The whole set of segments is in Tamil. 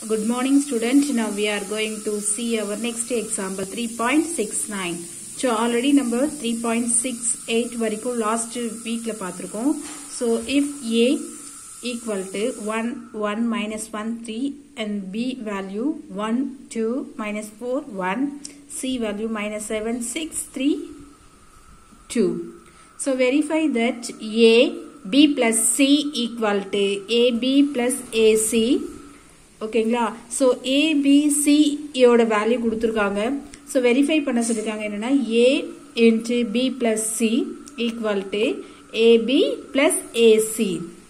Good morning student. Now we are going to see our next example 3.69. So already number 3.68 வரைக்கும் last weekல பார்த்திருக்கோம். So if A equal to 1, 1 minus 1, 3 and B value 1, 2 minus 4, 1, C value minus 7, 6, 3, 2. So verify that A, B plus C equal to AB plus AC ஓகேங்களா ஸோ ஏபிசி யோட வேல்யூ கொடுத்துருக்காங்க ஸோ வெரிஃபை பண்ண சொல்லியிருக்காங்க என்னன்னா A into B plus C equal to AB plus AC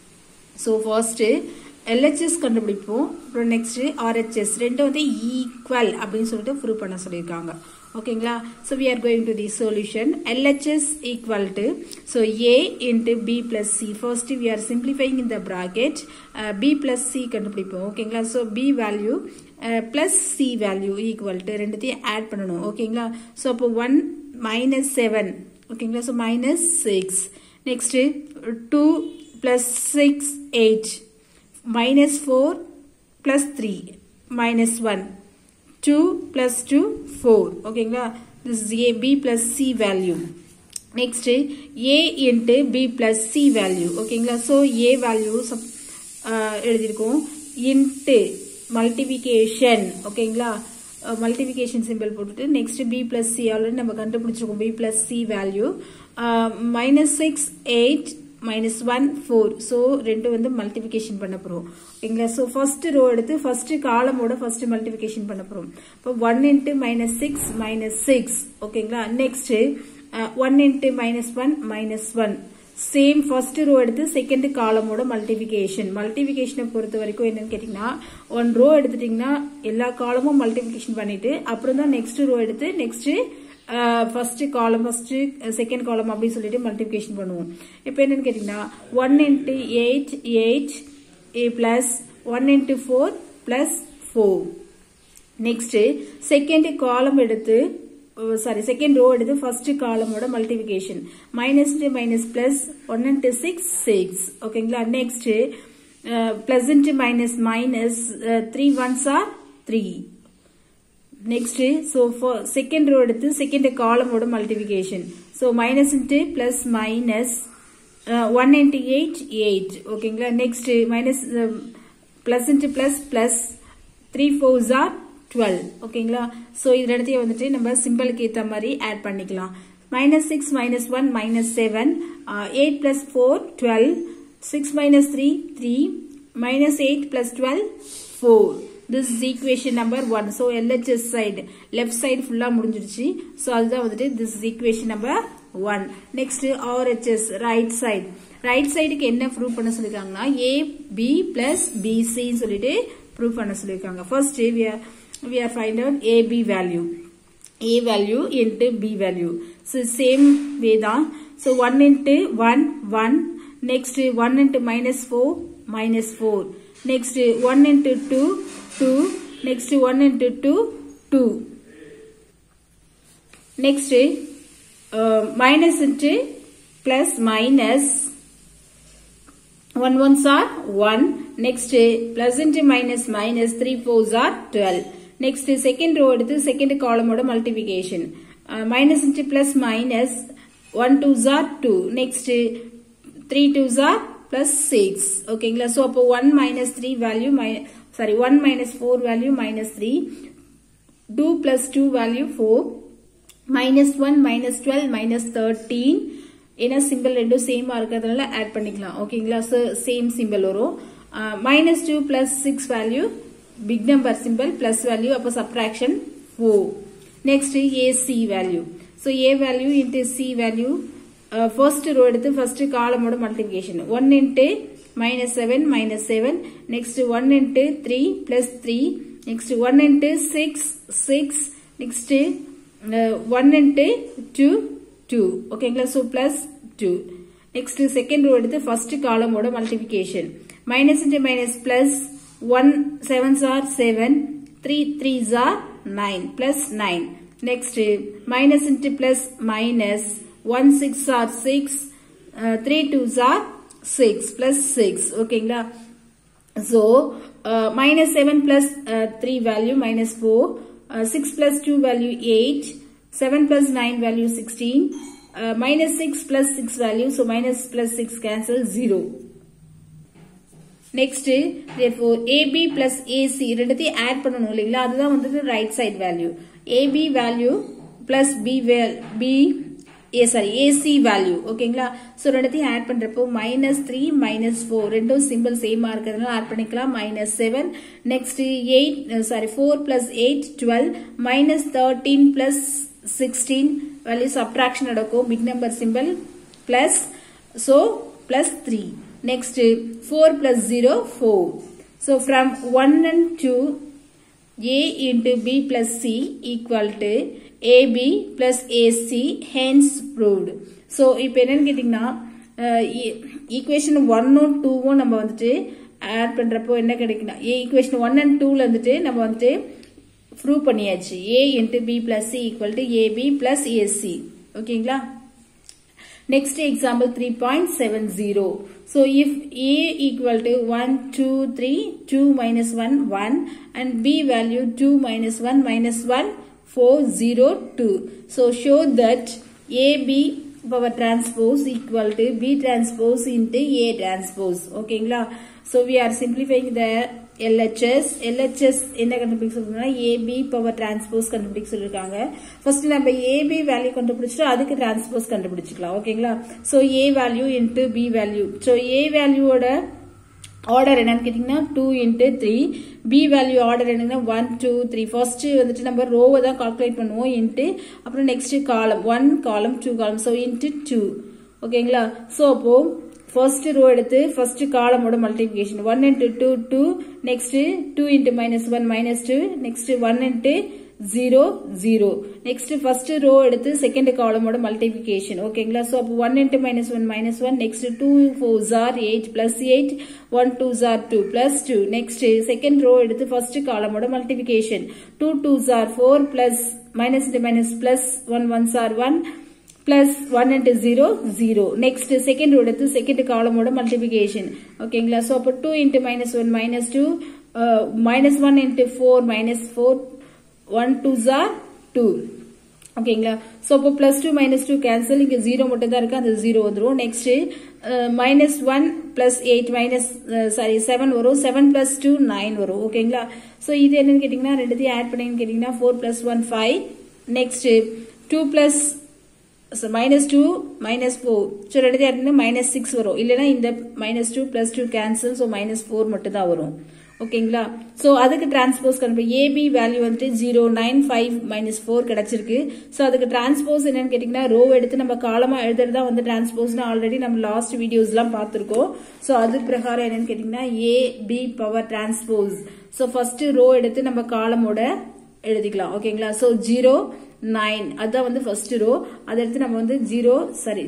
so first LHS கண்டுபிடிப்போம் அப்புறம் நெக்ஸ்ட் ஆர்ஹெச்எஸ் ரெண்டும் வந்து ஈக்குவல் அப்படின்னு சொல்லிட்டு ப்ரூவ் பண்ண சொல்லியிருக்காங்க ஓகேங்களா so we are going to the solution LHS equal to so A into B plus C first we are simplifying இந்த ப்ராக்கெட் பி பிளஸ் சி கண்டுபிடிப்போம் ஓகேங்களா so B value plus C value equal to ரெண்டுத்தையும் ஆட் பண்ணணும் ஓகேங்களா ஸோ அப்போ ஒன் மைனஸ் செவன் ஓகேங்களா so minus six next two plus six eight minus 4 plus 3 minus 1 2 plus 2 4 ஓகேங்களா this is a b plus c value next a into b plus c value ஓகேங்களா so a value எழுதியிருக்கோம் into multiplication ஓகேங்களா மல்டிபிகேஷன் சிம்பிள் போட்டுட்டு next B plus C already நம்ம கண்டுபிடிச்சிருக்கோம் B plus C value minus six eight minus one four so ரெண்டு வந்து மல்டிபிகேஷன் பண்ண போகிறோம் ஓகேங்களா ஸோ ஃபர்ஸ்ட் ரோ எடுத்து ஃபர்ஸ்ட் காலமோட ஃபர்ஸ்ட் மல்டிபிகேஷன் பண்ண போகிறோம் இப்போ one into minus six minus six ஓகேங்களா next one into minus one minus one same first row எடுத்து செகண்ட் காலமோட மல்டிபிகேஷன் மல்டிபிகேஷனை பொறுத்த வரைக்கும் என்னன்னு கேட்டீங்கன்னா ஒன் ரோ எடுத்துட்டீங்கன்னா எல்லா காலமும் மல்டிபிகேஷன் பண்ணிட்டு அப்புறம் தான் நெக்ஸ்ட் ரோ எடுத்து next first column first second column அப்படின்னு சொல்லிட்டு மல்டிபிகேஷன் பண்ணுவோம் இப்போ என்னன்னு கேட்டீங்கன்னா one into eight eight a plus one into four plus four next second column எடுத்து சாரி செகண்ட் ரோ எடுத்து ஃபர்ஸ்ட் காலமோட multiplication minus minus plus one into six six ஓகேங்களா next plus into minus minus three ones are three next so second row எடுத்து செகண்ட் காலமோட multiplication so minus into plus minus one into eight eight ஓகேங்களா next minus plus into plus plus three fours are twelve ஓகேங்களா ஸோ இது இடத்தையும் வந்துட்டு நம்ம சிம்பிளுக்கு ஏற்ற மாதிரி ஆட் பண்ணிக்கலாம் minus six minus one minus seven eight plus four twelve six minus three three minus eight plus twelve four this is equation number 1 so LHS side left side full முடிஞ்சிருச்சு so அதுதான் வந்துட்டு this is equation number 1 next RHS right side right sideக்கு என்ன prove பண்ண சொல்லிருக்காங்கன்னா A B plus BC சொல்லிட்டு prove பண்ண சொல்லிருக்காங்க first we are we are find out AB value A value into B value so same way தான் so 1 into 1 1 next 1 into minus 4 minus 4 next 1 into 2 2 next 1 into 2 2 next uh, minus into plus minus 1 ones are 1 next plus into minus minus 3 fours are 12 next second row எடுத்து second column ஓட multiplication uh, minus into plus minus 1 twos are 2 next 3 twos are plus 6 ஓகேங்களா so அப்போ 1 minus 3 value minus sorry 1 minus 4 value minus 3 2 plus 2 value 4 minus 1 minus 12 minus 13 ஏன்னா சிம்பிள் ரெண்டும் சேமா இருக்கிறதுனால ஆட் பண்ணிக்கலாம் ஓகேங்களா சேம் சிம்பிள் வரும் minus two plus six value big number symbol plus value அப்போ subtraction four next AC value so A value into C value first row எடுத்து ஃபர்ஸ்ட் காலமோட multiplication one into minus 7 minus 7 next 1 into 3 plus 3 next 1 into 6 6 next uh, 1 into 2 2 ஓகேங்களா so plus 2 next second row எடுத்து first column ஓட multiplication minus into minus plus 1 7s are 7 3 3s are 9 plus 9 next minus into plus minus 1 6 are 6 uh, 3 2s are 6 plus 6 ஓகேங்களா So, uh, minus 7 plus uh, 3 value minus 4, uh, 6 plus 2 value 8, 7 plus 9 value 16, uh, minus 6 plus 6 value, so minus plus 6 cancel 0. Next, therefore, AB plus AC ரெண்டுத்தையும் add பண்ணணும் இல்லைங்களா அதுதான் வந்துட்டு right side value. AB value plus B, val- B A sorry AC value ஓகேங்களா ஸோ ரெண்டுத்தையும் ஆட் பண்றப்போ மைனஸ் த்ரீ மைனஸ் ஃபோர் ரெண்டும் சிம்பிள் சேமா இருக்கிறதுனால ஆட் பண்ணிக்கலாம் minus seven next eight sorry four plus eight twelve minus thirteen plus sixteen value subtraction நடக்கும் big number symbol plus so plus three next four plus zero four so from one and two A into B plus C equal to AB plus AC hence proved. So, இப்போ என்னன்னு கேட்டிங்கன்னா ஈக்குவேஷன் ஒன்னும் டூவும் நம்ம வந்துட்டு ஆட் பண்றப்போ என்ன கிடைக்குன்னா ஈக்குவேஷன் ஒன் அண்ட் டூல வந்துட்டு நம்ம வந்துட்டு ப்ரூவ் பண்ணியாச்சு A into B plus C equal to AB plus AC ஓகேங்களா Next example 3.70. So if A equal to 1, 2, 3, 2 minus 1, 1 and B value 2 minus 1 minus 1, 4, 0, 2. So show that AB power transpose equal to B transpose into A transpose. Okay, so we are simplifying the LHS. LHS என்ன கண்டுபிடிக்க சொல்றோம்னா AB பவர் டிரான்ஸ்போஸ் கண்டுபிடிக்க சொல்லிருக்காங்க ஃபர்ஸ்ட் நம்ம AB வேல்யூ கண்டுபிடிச்சிட்டு அதுக்கு டிரான்ஸ்போஸ் கண்டுபிடிச்சிக்கலாம் ஓகேங்களா so A value into B value so A வேல்யூவோட ஆர்டர் என்னன்னு கேட்டீங்கன்னா two into three B value order என்னன்னா ஒன் டூ த்ரீ ஃபர்ஸ்ட் வந்துட்டு நம்ம ரோவை தான் கால்குலேட் பண்ணுவோம் இன்ட்டு அப்புறம் நெக்ஸ்ட் காலம் one column two column so into two ஓகேங்களா ஸோ அப்போ ஃபர்ஸ்ட் ரோ எடுத்து ஃபர்ஸ்ட் காலமோட multiplication one into two two next two into minus one minus two next one into zero zero next first row எடுத்து செகண்ட் காலமோட மல்டிபிகேஷன் ஓகேங்களா ஸோ அப்போ one into minus one minus one next two four are eight plus eight one two are two plus two next second row எடுத்து ஃபர்ஸ்ட் காலமோட multiplication two two jar four plus minus into minus plus one one are one plus one into zero zero next second எடுத்து செகண்ட் காலமோட மல்டிபிகேஷன் ஓகேங்களா ஸோ அப்போ two into minus one minus two minus one into four minus four one two are two ஓகேங்களா ஸோ அப்போ plus two minus two cancel இங்கே ஜீரோ மட்டும் தான் இருக்கு அந்த ஜீரோ வந்துடும் next minus one plus eight minus sorry seven வரும் செவன் பிளஸ் டூ நைன் வரும் ஓகேங்களா ஸோ இது என்னன்னு கேட்டிங்கன்னா ரெண்டுத்தையும் ஆட் பண்ணீங்கன்னு கேட்டிங்கன்னா four plus one five next two plus minus two minus four so ரெண்டு இடத்துல மைனஸ் சிக்ஸ் வரும் இல்லைன்னா இந்த minus two plus two cancel so minus four மட்டும் தான் வரும் ஓகேங்களா ஸோ அதுக்கு டிரான்ஸ்போஸ் கண்டுபிடி ஏபி வேல்யூ வந்துட்டு zero nine five minus four கிடைச்சிருக்கு ஸோ அதுக்கு டிரான்ஸ்போஸ் என்னன்னு கேட்டிங்கன்னா ரோ எடுத்து நம்ம காலமாக எழுதுறது தான் வந்து டிரான்ஸ்போஸ்னு ஆல்ரெடி நம்ம லாஸ்ட் வீடியோஸ்லாம் பார்த்துருக்கோம் ஸோ அது பிரகாரம் என்னன்னு கேட்டிங்கன்னா A B power transpose so first row எடுத்து நம்ம காலமோட எழுதிக்கலாம் ஓகேங்களா ஸோ ஜீரோ நைன் அதுதான் வந்து ஃபர்ஸ்ட் ரோ அதை எடுத்து நம்ம வந்து ஜீரோ சாரி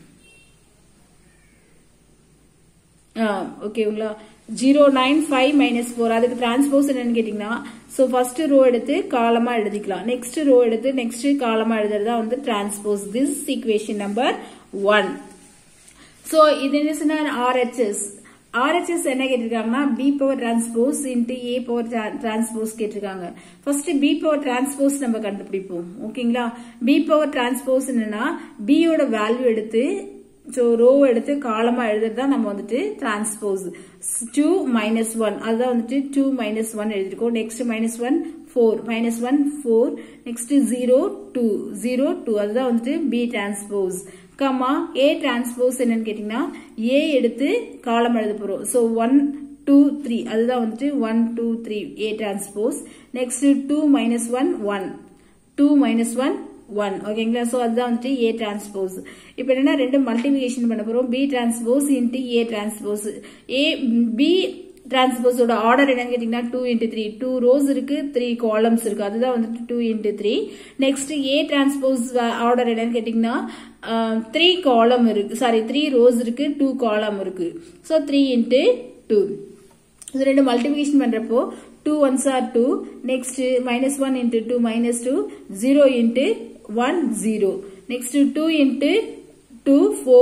ஓகேங்களா zero nine five minus four அதுக்கு டிரான்ஸ்போஸ் என்னன்னு கேட்டீங்கன்னா ஸோ ஃபர்ஸ்ட் ரோ எடுத்து காலமா எழுதிக்கலாம் நெக்ஸ்ட் ரோ எடுத்து நெக்ஸ்ட் காலமா எழுதுறதா வந்து transpose this equation number one so இது என்ன ஆர்ஹெச்எஸ் ஆர்ஹெச்எஸ் என்ன கேட்டிருக்காங்கன்னா B power transpose into A power transpose கேட்டிருக்காங்க ஃபர்ஸ்ட் பி பவர் டிரான்ஸ்போஸ் நம்ம கண்டுபிடிப்போம் ஓகேங்களா பி பவர் டிரான்ஸ்போஸ் என்னன்னா பியோட வேல்யூ எடுத்து ஸோ ரோ எடுத்து காலமா எழுதுறது தான் நம்ம வந்துட்டு டிரான்ஸ்போஸ் டூ மைனஸ் ஒன் அதுதான் வந்துட்டு டூ மைனஸ் ஒன் எழுதிருக்கோம் next minus one four minus one four next zero two zero two அதுதான் வந்துட்டு B transpose comma A transpose என்னன்னு கேட்டீங்கன்னா ஏ எடுத்து காலம் எழுத போறோம் ஸோ ஒன் டூ த்ரீ அதுதான் வந்துட்டு one two three A transpose next two minus one one two minus one one ஓகேங்களா ஸோ அதுதான் வந்துட்டு ஏ டிரான்ஸ்போஸ் இப்போ என்னன்னா ரெண்டு மல்டிபிகேஷன் பண்ண போறோம் B transpose into A transpose A B டிரான்ஸ்போஸோட ஆர்டர் என்னன்னு கேட்டீங்கன்னா two into three two rows இருக்கு த்ரீ காலம்ஸ் இருக்கு அதுதான் வந்துட்டு two into three next A transpose order என்னன்னு கேட்டீங்கன்னா த்ரீ காலம் இருக்கு சாரி த்ரீ ரோஸ் இருக்கு டூ காலம் இருக்கு ஸோ த்ரீ இன்ட்டு டூ இது ரெண்டு மல்டிபிகேஷன் பண்றப்போ two ones are two next minus one into two minus two zero into one zero next two into two four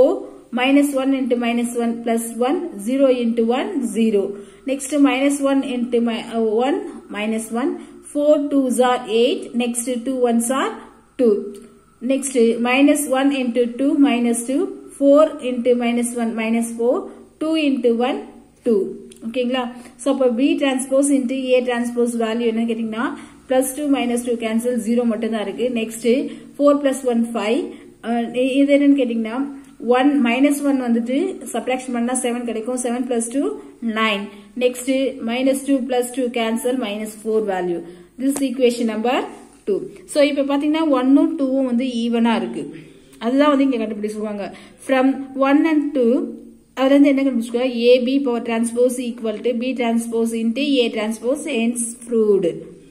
minus 1 into minus 1 plus 1 0 into 1 0 next minus 1 into my, uh, 1 minus 1 4 2s are 8 next 2 1s are 2 next minus 1 into 2 minus 2 4 into minus 1 minus 4 2 into 1 2 ஓகேங்களா ஸோ அப்போ B transpose into A transpose value என்ன கேட்டிங்கன்னா plus two minus two cancel zero மட்டும் தான் இருக்கு next four plus one five இது என்னன்னு கேட்டிங்கன்னா ஒன் மைனஸ் ஒன் வந்துட்டு சப்ராக்ஷன் பண்ணா செவன் கிடைக்கும் seven plus two nine next minus two plus two cancel minus four value this equation number two so இப்போ பார்த்தீங்கன்னா ஒன்னும் டூவும் வந்து ஈவனா இருக்கு அதுதான் வந்து இங்க கண்டுபிடிச்சிருவாங்க ஃப்ரம் ஒன் அண்ட் டூ அதுல இருந்து என்ன கண்டுபிடிச்சுக்கோ AB power transpose equal to B transpose into A transpose hence proved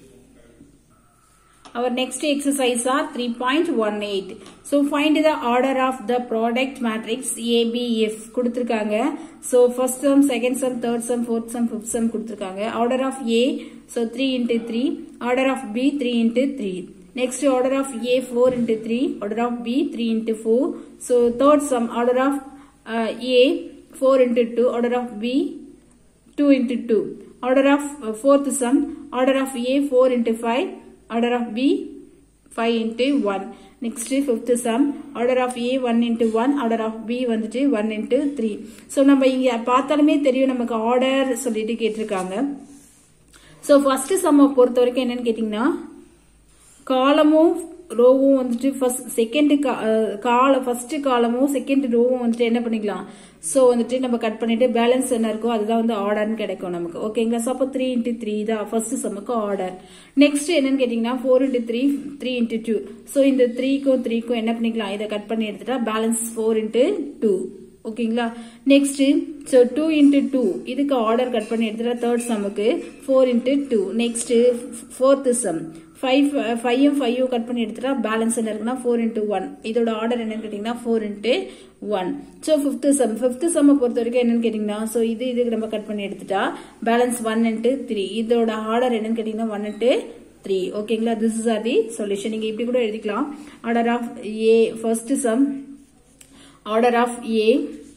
Our next exercise are 3.18. So find the order of the product matrix ABF கொடுத்திருக்காங்க. So first sum, second sum, third sum, fourth sum, fifth sum கொடுத்திருக்காங்க. Order of A, so 3 into 3. Order of B, 3 into 3. Next order of A, 4 into 3. Order of B, 3 into 4. So third sum, order of uh, A, 4 into 2. Order of B, 2 into 2. Order of uh, fourth sum, order of A, 4 into 5. order of B 5 into 1 next fifth sum order of A 1 into 1 order of B வந்துட்டு 1 into 3 so நம்ம இங்க பார்த்தாலுமே தெரியும் நமக்கு ஆர்டர் சொல்லிட்டு கேட்டிருக்காங்க so first sum பொறுத்த வரைக்கும் என்னன்னு கேட்டீங்கன்னா காலமும் ரோவும் வந்துட்டு ஃபர்ஸ்ட் செகண்ட் கால ஃபர்ஸ்ட் காலமும் செகண்ட் ரோவும் வந்துட்டு என்ன பண்ணிக்கலாம் ஸோ வந்துட்டு நம்ம கட் பண்ணிட்டு பேலன்ஸ் என்ன இருக்கோ அதுதான் வந்து ஆர்டர்னு கிடைக்கும் நமக்கு ஓகேங்களா ஸோ அப்போ த்ரீ இன்ட்டு த்ரீ தான் ஃபர்ஸ்ட் சம்முக்கு ஆர்டர் நெக்ஸ்ட் என்னன்னு கேட்டீங்கன்னா four into three three into two so இந்த த்ரீக்கும் த்ரீக்கும் என்ன பண்ணிக்கலாம் இதை கட் பண்ணி எடுத்துட்டா பேலன்ஸ் ஃபோர் இன்ட்டு டூ ஓகேங்களா next so two into two இதுக்கு ஆர்டர் கட் பண்ணி எடுத்துட்டா தேர்ட் சம்முக்கு four into two next fourth sum five ஃபைவும் ஃபைவும் கட் பண்ணி எடுத்துட்டா பேலன்ஸ் என்ன இருக்குன்னா ஃபோர் இன்ட்டு ஒன் இதோட ஆர்டர் என்னன்னு கேட்டீங்கன்னா four into one so fifth sum fifth சம்மை பொறுத்த வரைக்கும் என்னன்னு கேட்டீங்கன்னா ஸோ இது இதுக்கு நம்ம கட் பண்ணி எடுத்துட்டா பேலன்ஸ் ஒன் இன்ட்டு த்ரீ இதோட ஆர்டர் என்னன்னு கேட்டீங்கன்னா ஒன் இன்ட்டு த்ரீ ஓகேங்களா this is are the solution நீங்க இப்படி கூட எழுதிக்கலாம் order of A first sum order of A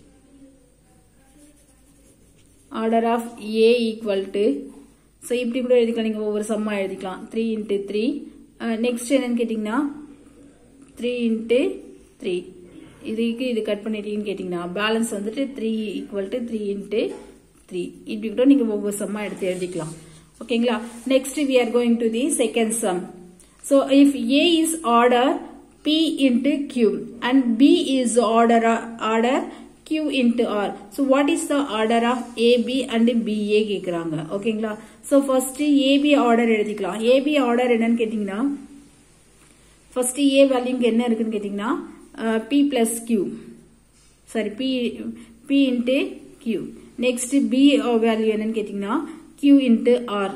order of A equal to so இப்படி கூட எழுதிக்கலாம் நீங்கள் ஒவ்வொரு சம்மா எழுதிக்கலாம் த்ரீ இன்ட்டு த்ரீ நெக்ஸ்ட் என்னன்னு கேட்டிங்கன்னா த்ரீ இன்ட்டு த்ரீ இதுக்கு இது கட் பண்ணிட்டீங்கன்னு கேட்டிங்கன்னா பேலன்ஸ் வந்துட்டு three equal to three into three இப்படி கூட நீங்கள் ஒவ்வொரு சம்மா எடுத்து எழுதிக்கலாம் ஓகேங்களா next we are going to the second sum so if A is order P into Q and B is order order Q into R. So what is the order of AB and BA கேக்குறாங்க ஓகேங்களா so first AB order எழுதிக்கலாம் AB order என்னன்னு கேட்டீங்கன்னா first A value இங்க என்ன இருக்குன்னு கேட்டீங்கன்னா P plus Q sorry P P into Q next B value என்னன்னு கேட்டீங்கன்னா Q into R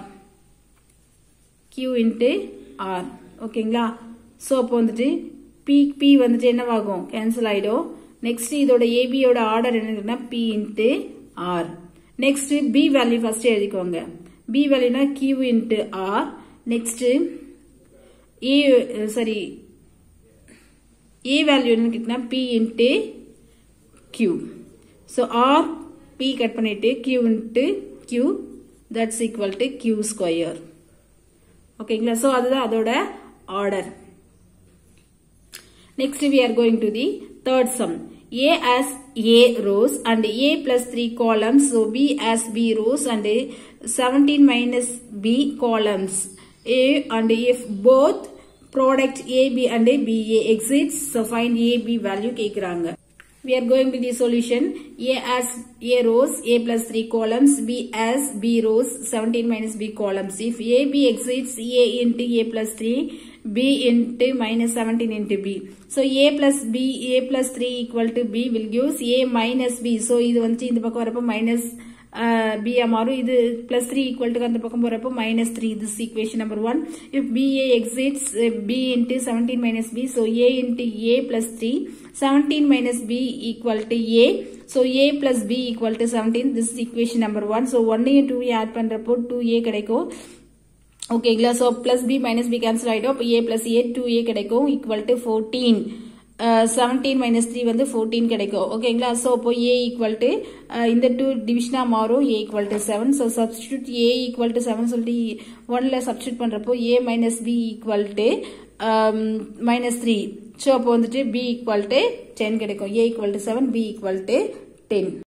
Q into R ஓகேங்களா so அப்போ வந்துட்டு P P வந்துட்டு என்னவாகும் கேன்சல் ஆயிடும் நெக்ஸ்ட் இதோட ஏபியோட ஆர்டர் என்னன்னா P into R next B value first எழுதிக்கோங்க பி வேல்யூனா Q into R next A sorry A value என்னன்னு கேட்டீங்கன்னா P into Q so R P cut பண்ணிட்டு Q into Q that's equal to Q square ஓகேங்களா ஸோ அதுதான் அதோட order Next we are going to the third sum. A as A rows and A plus 3 columns. So B as B rows and 17 minus B columns. A and if both product AB and BA exits, so find AB value கேக்குறாங்க. We are going to the solution. A as A rows, A plus 3 columns, B as B rows, 17 minus B columns. If AB exits A into A plus 3, B into minus 17 into B. So A plus B, A plus 3 equal to B will gives A minus B. So இது வந்து இந்த பக்கம் வரப்போ minus uh, B மாறும் இது plus 3 equal to அந்த பக்கம் போறப்போ minus 3 this equation number 1 if BA exits uh, B into 17 minus B so A into A plus 3 17 minus B equal to A so A plus B equal to 17 this is equation number 1 so 1 2 add பண்றப்போ 2A கிடைக்கும் ஓகேங்களா so plus B minus B cancel ஆகிடும் அப்போ A plus A two A கிடைக்கும் equal to fourteen seventeen minus three வந்து ஃபோர்டீன் கிடைக்கும் ஓகேங்களா ஸோ இப்போ ஏ ஈக்குவல் டு இந்த டூ டிவிஷனாக மாறும் A equal to seven so substitute A equal to seven சொல்லிட்டு ஒன்ல சப்ஸ்டியூட் பண்ணுறப்போ A minus B equal to minus three so அப்போ வந்துட்டு பி ஈக்குவல் டு டென் கிடைக்கும் A equal to seven B equal to ten